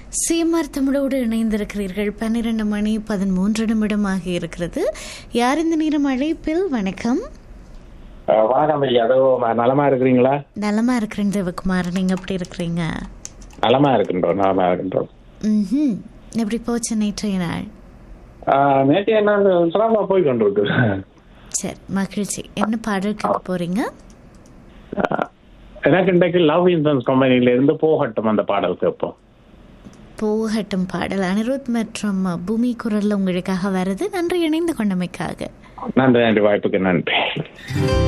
சீமார் தமிழோடு இணைந்திருக்கிறீர்கள் பன்னிரண்டு மணி பதிமூன்று நிமிடமாக இருக்கிறது யார் இந்த நேரம் அழைப்பில் வணக்கம் அஹ் வணக்கம் ஐயா அதோ நலமா இருக்கிறீங்களா நலமா இருக்கிறேன் தேவகுமார் நீங்க எப்படி இருக்கிறீங்க நலமா இருக்கின்றோம் நலமா இருக்கின்றோம் ம்ஹும். எப்படி போச்சு நேற்றைய நாள் அஹ் நேற்று என்ன சிரமமா போய் கொண்டிருக்கு சரி மகிழ்ச்சி என்ன பாடல் கேட்க போறீங்க அஹ் எனக்கு இன்றைக்கு லவ் இன்சூரன்ஸ் கம்பெனில இருந்து போகட்டும் அந்த பாடல் கேட்போம் போகட்டும் பாடல் அனிருத் மற்றும் பூமி குரல்ல உங்களுக்காக வருது நன்றி இணைந்து கொண்டமைக்காக நன்றி நன்றி வாய்ப்புக்கு நன்றி